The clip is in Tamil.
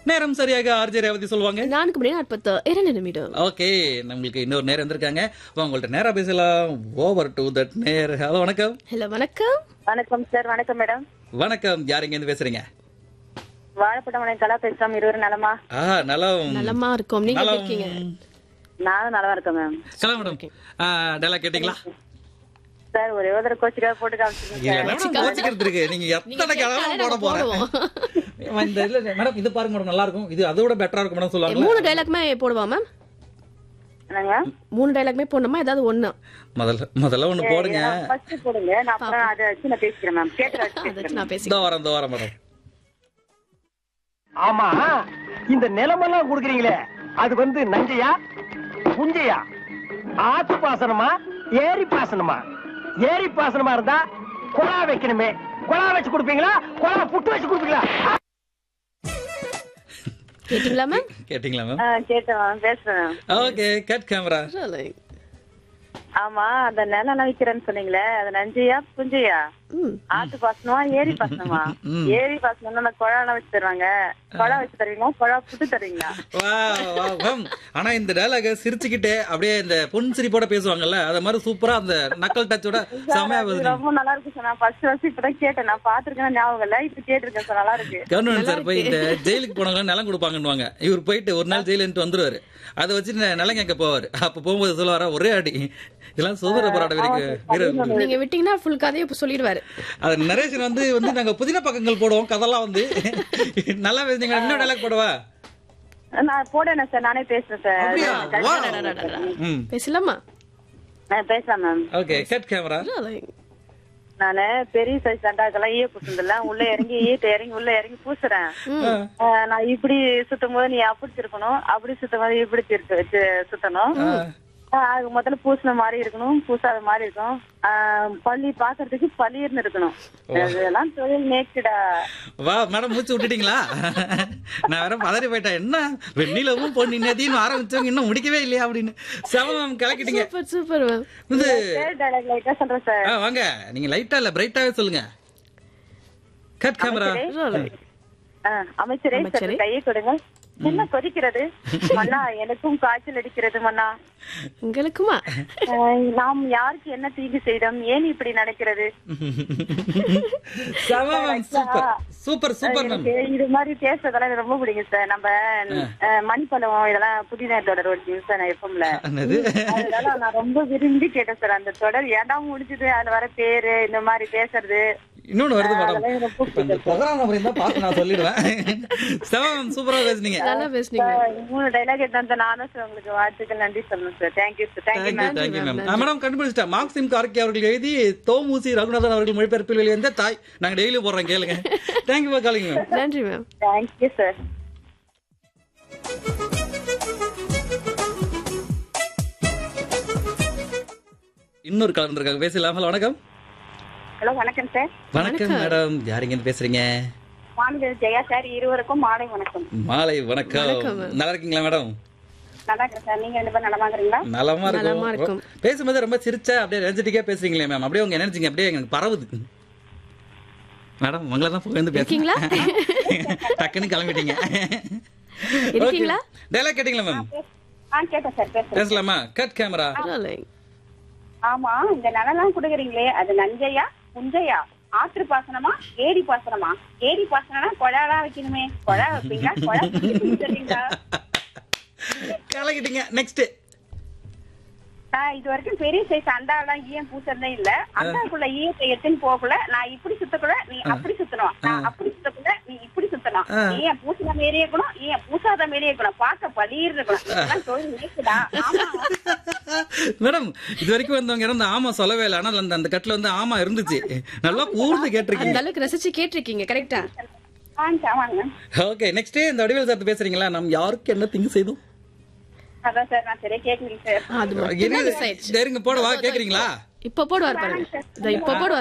நேரம் சரியாக ஆர்ஜே ரேவதி சொல்லுவாங்க நான்கு மணி நாற்பத்து இரண்டு நிமிடம் ஓகே நம்மளுக்கு இன்னொரு நேரம் வந்திருக்காங்க வா, உங்கள்ட்ட நேரா பேசலாம் ஓவர் டு தட் நேர் ஹலோ வணக்கம் ஹலோ வணக்கம் வணக்கம் சார் வணக்கம் மேடம் வணக்கம் யாருங்க இருந்து பேசுறீங்க வாழைப்பட்டம் மலை கலா பேசுறோம் இருவரும் நலமா ஆ நலம் நலமா இருக்கோம் நீங்க எப்படி நலம் இருக்கீங்க நானும் நலமா இருக்கேன் மேம் கலா மேடம் டெலா கேட்டீங்களா சார் ஒரே ஒரு கோச்சிக்காக போட்டு காமிச்சிருக்கேன் இல்ல மேடம் கோச்சிக்கிறது இருக்கு நீங்க எத்தனை கிழமை போட போறேன் இந்த இல்ல மேடம் இது பாருங்க மேடம் நல்லா இருக்கும் இது அதோட பெட்டரா இருக்கும் மேடம் சொல்லுவாங்க மூணு டைலாக்மே போடுவா மேம் என்னங்க மூணு டைலாக்மே போடணுமா ஏதாவது ஒண்ணு முதல்ல முதல்ல ஒண்ணு போடுங்க ஃபர்ஸ்ட் போடுங்க நான் அப்புறம் அதை வச்சு நான் பேசிக்கிறேன் மேம் கேட்டு வச்சு அதை வச்சு நான் பேசி இதோ வரேன் இதோ வரேன் மேடம் ஆமா இந்த நிலமெல்லாம் குடுக்குறீங்களே அது வந்து நஞ்சையா புஞ்சையா ஆத்து பாசனமா ஏரி பாசனமா ஏரி பாசனமா இருந்தா குழா வைக்கணுமே குழா வச்சு கொடுப்பீங்களா குழா புட்டு வச்சு கொடுப்பீங்களா கேட்டீங்களா மேம் கேட்டீங்களா மேம் ஆ, கேட்டேன் மேம் பேசுறேன் ஓகே கட் கேமரா ஆமா அந்த நிலம் விக்கிறேன்னு சொன்னீங்களே அது நஞ்சையா புஞ்சையா ம் ஆத்து பாசனமா ஏரி பாசனமா ஏரி பாசனம்னா அந்த குழாலாம் வச்சு தருவாங்க குழா வச்சு தருவீங்களா குழா புட்டு தருவீங்களா வா வா மேம் ஆனா இந்த டயலாக சிரிச்சுக்கிட்டே அப்படியே இந்த பொன் சிரிப்போட பேசுவாங்கல்ல அத மாதிரி சூப்பரா அந்த நக்கல் டச்சோட செமையா அது பேசுறீங்க ரொம்ப நல்லா இருக்கு சார் நான் ஃபர்ஸ்ட் ஃபர்ஸ்ட் இப்பதான் கேட்டேன் நான் பாத்துருக்கேன் ஞாபகம் இல்ல இப்ப கேட்டிருக்கேன் சார் நல்லா இருக்கு கவர்மெண்ட் சார் போய் இந்த ஜெயிலுக்கு போனவங்க நிலம் கொடுப்பாங்கன்னுவாங்க இவர் போயிட்டு ஒரு நாள் ஜெயிலுன்ட்டு வந்துருவாரு அதை வச்சு நிலம் கேட்க போவாரு அப்ப போகும்போது சொல்லுவாரா ஒரே அடி இதெல்லாம் சுதந்திர போராட்ட வீரருக்கு வீரர் நீங்க விட்டீங்கன்னா ஃபுல் கதையை இப்ப சொல்லிடுவாரு அது நரேஷன் வந்து வந்து நாங்க புதின பக்கங்கள் போடுவோம் கதெல்லாம் வந்து நல்லா பேசுனீங்க இன்னும் டயலாக் போடவா நான் போடணும் சார் நானே பேசுறேன் சார் அப்படியா வா ம் பேசலாமா நான் பேசலாம் மேம் ஓகே கட் கேமரா நானு பெரிய சைஸ் தண்டாக்கெல்லாம் ஈய பூசுறதுல உள்ள இறங்கி ஈயத்தை இறங்கி உள்ள இறங்கி பூசுறேன் ஆஹ் நான் இப்படி சுத்தும் போது நீ அப்படி திருக்கணும் அப்படி சுத்தும் போது இப்படி திருக்கு வச்சு சுத்தணும் ஆஹ் அது முதல்ல பூசின மாதிரி இருக்கணும் பூசாத மாதிரி இருக்கும் ஆஹ் பள்ளி பாக்குறதுக்கு பள்ளியர்னு இருக்கணும் அதெல்லாம் தொழில் நேக்குடா வா மேடம் மூச்சு விட்டுட்டீங்களா நான் வேற பதறி போயிட்டேன் என்ன வெண்ணிலவும் பொண்ணு நதின்னு ஆரம்பிச்சவங்க இன்னும் முடிக்கவே இல்லையா அப்படின்னு செவ மேம் கலக்கிட்டீங்க சூப்பர் சூப்பர் மேம் இது பேர் டைலாக் லைட்டா சொல்றேன் சார் ஆ, வாங்க நீங்க லைட்டா இல்ல பிரைட்டாவே சொல்லுங்க கட் கேமரா ஆஹ் அமைச்சரே அமைச்சரே. சற்று கையை கொடுங்க என்ன கொதிக்கிறது மன்னா எனக்கும் காய்ச்சல் அடிக்கிறது மன்னா உங்களுக்குமா ஆஹ் நாம் யாருக்கு என்ன தீங்கு செய்தோம் ஏன் இப்படி நடக்கிறது செவ ma'am super super super ma'am எனக்கு இது மாதிரி பேசுறதெல்லாம் எனக்கு ரொம்ப பிடிக்கும் சார் நம்ம ஆஹ், மணிப்பழம் இதெல்லாம் புதிய நேரத்தோட ஒரு சார் நான் எப்பவும்ல என்னது அதனால நான் ரொம்ப விரும்பி கேட்டேன் சார் அந்த தொடர் ஏன்டா முடிஞ்சது அதுல வர பேரு இந்த மாதிரி பேசுறது இன்னொன்னு வருது மேடம் அதெல்லாம் எனக்கு இப்ப இந்த ப்ரோக்ராம் நம்பர் இருந்தா பார்த்து நான் சொல்லிடுவேன் செவ மேம் சூப்பரா பேசுனீங்க நல்லா பேசுனீங்க ஆஹ், மூணு டைலாக் எடுத்து நானும் சார் உங்களுக்கு வாழ்த்துக்கள் நன்றி சொல்லணும் sir thank you sir thank you thank you thank you ma'am madam கண்டுபிடிச்சிட்டேன் மார்க்சிம் கார்கி அவர்கள் எழுதி தோமுசி ரகுநாதன் அவர்கள் மொழிபெயர்ப்பில் வெளிவந்த தாய் நாங்க டெய்லி போடுறோம் கேளுங்க தேங்க்யூ ஃபார் காலிங் மேம் நன்றி மேம் தேங்க்யூ சார் இன்னொரு கலந்து இருக்காங்க பேசலாம் ஹலோ வணக்கம் ஹலோ வணக்கம் சார் வணக்கம் மேடம் யாருங்க இருந்து பேசுறீங்க மாநில ஜெயா சார் இருவருக்கும் மாலை வணக்கம் மாலை வணக்கம் நல்லா இருக்கீங்களா மேடம் நல்லா இருக்கேன் சார் நீங்க ரெண்டு பேரும் நலமாக்குறீங்களா நலமா நலமா இருக்கும் இருக்கும். பேசும்போது ரொம்ப சிரிச்சா அப்படியே எனர்ஜெட்டிக்கா பேசுறீங்களே மேம் அப்படியே உங்க எனர்ஜிங்க அப்படியே எனக்கு பரவுது மேடம் உங்களை தான் புகழ்ந்து இருக்கீங்களா? பேசுறீங்களா டக்குன்னு கிளம்பிட்டீங்க இருக்கீங்களா? டைலாக் கேட்டீங்களா மேம் ஆ கேட்டேன் சார் பேசுறேன் பேசலாமா கட் கேமரா ஆமா இந்த நிலம் குடுக்குறீங்களே அது நஞ்சையா புஞ்சையா ஆற்று பாசனமா ஏரி பாசனமா ஏரி பாசனம்னா குழாலாம் வைக்கணுமே குழா வைப்பீங்களா குழா சொல்றீங்களா கலக்கிட்டீங்க நெக்ஸ்ட் நான் இது வரைக்கும் பெரிய சைஸ் அண்டாலாம் ஈயம் பூசுறதே இல்ல அண்டாக்குள்ள ஈயத்தை எடுத்துன்னு போகல நான் இப்படி சுத்தக்குள்ள நீ அப்படி சுத்தணும் நான் அப்படி சுத்தக்குள்ள நீ இப்படி சுத்தணும் ஏன் பூசின மாரியே இருக்கணும் ஏன் பூசாத மாரியே இருக்கணும் பார்க்க பளீர் இருக்கணும் இதெல்லாம் தொழில் நேக்குதா ஆமா மேடம் இது வரைக்கும் வந்தவங்க இருந்து ஆமா சொல்லவே இல்லை ஆனால் அந்த அந்த கட்டில் வந்து ஆமா இருந்துச்சு நல்லா கூர்ந்து அந்த கேட்டிருக்கீங்க அளவுக்கு ரசிச்சு கேட்டிருக்கீங்க கரெக்டா ஆ ஆமாங்க ஓகே நெக்ஸ்ட் இந்த வடிவேல் சார் பேசுறீங்களா நம்ம யாருக்கு என்ன திங்கு செய்தோம் அதான் சார் நான் சரியா கேட்கலீங்க சார் அது மட்டும் தான் miss ஆயிடுச்சு இருங்க போடவா கேக்குறீங்களா இப்ப போடுவார் பாருங்க இதோ இப்ப போடுவார்